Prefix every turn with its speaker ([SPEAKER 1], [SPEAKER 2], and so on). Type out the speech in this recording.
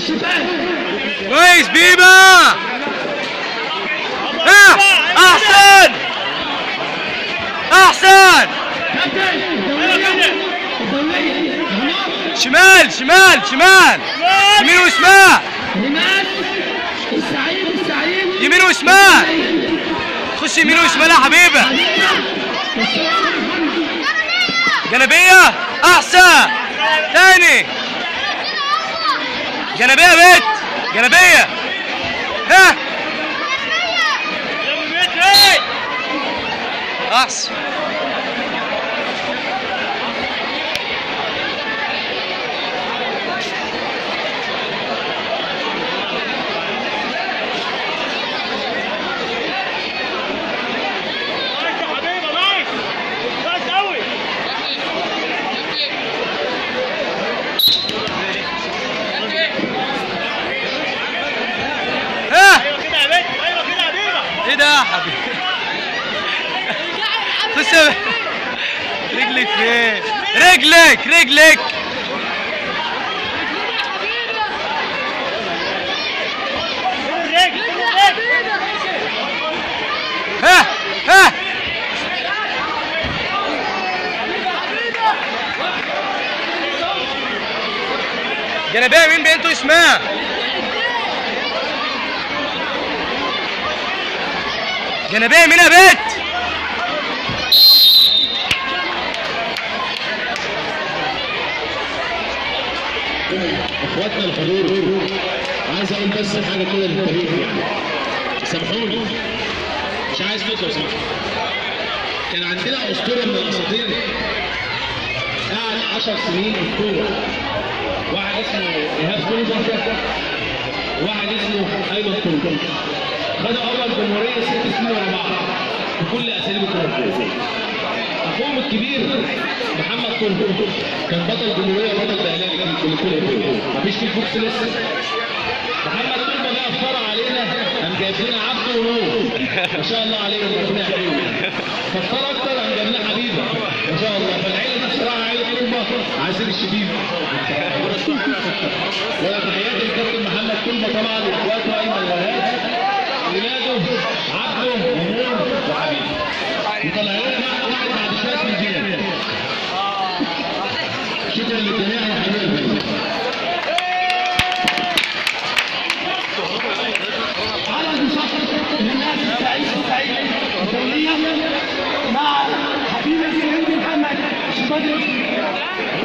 [SPEAKER 1] كويس بيبا ها احسن احسن شمال شمال شمال يمين وشمال
[SPEAKER 2] السعيد السعيد
[SPEAKER 1] يمين وشمال خش يمين وشمال يا حبيبه جنبيه احسن تاني جنبيه يا بنت جنبيه ها احسن
[SPEAKER 3] نايس يا حبيبي نايس نايس قوي
[SPEAKER 1] ها
[SPEAKER 3] ايوه كده يا بنت ايوه كده يا بيبا
[SPEAKER 1] ايه ده يا حبيبي خش يا بنت. رجلك فين رجلك رجلك
[SPEAKER 3] الرجل الرجل
[SPEAKER 1] ها ها جنبيه يمين بنته شمال جنبيه يمين يا بنت
[SPEAKER 4] اخواتنا الحضور عايز اقول بس حاجه كده للتاريخ يعني سامحوني مش عايز صوت لو سمحت كان عندنا اسطوره من الاساطير قعد 10 سنين اسطوره واحد اسمه ايهاب كلبه واحد اسمه ايمن كلبه خدوا اول جمهوريه ست سنين ورا بعض بكل اساليب الكره اخوهم الكبير محمد كلبه كان بطل جمهوريه بطل دهليه كل كل مفيش في الفوكس لسه محمد كلبه بقى افترى علينا قام جايب لنا عبده ونور ما شاء الله عليهم ربنا يحميهم فافترى اكتر قام جايب لنا حبيبه ما شاء الله فالعيله دي بصراحه عيله كلبه عايزين الشبيب ولا تحياتي للكابتن محمد كلبه طبعا واخواته ايمن وهاب ولاده عبده ونور وحبيبه وطلع لنا واحد بعد شويه من الجنة شكرا للجميع يا حبيبي
[SPEAKER 2] على مسافة الناس السعيد السعيد الدولية مع حبيب السيد محمد شبدر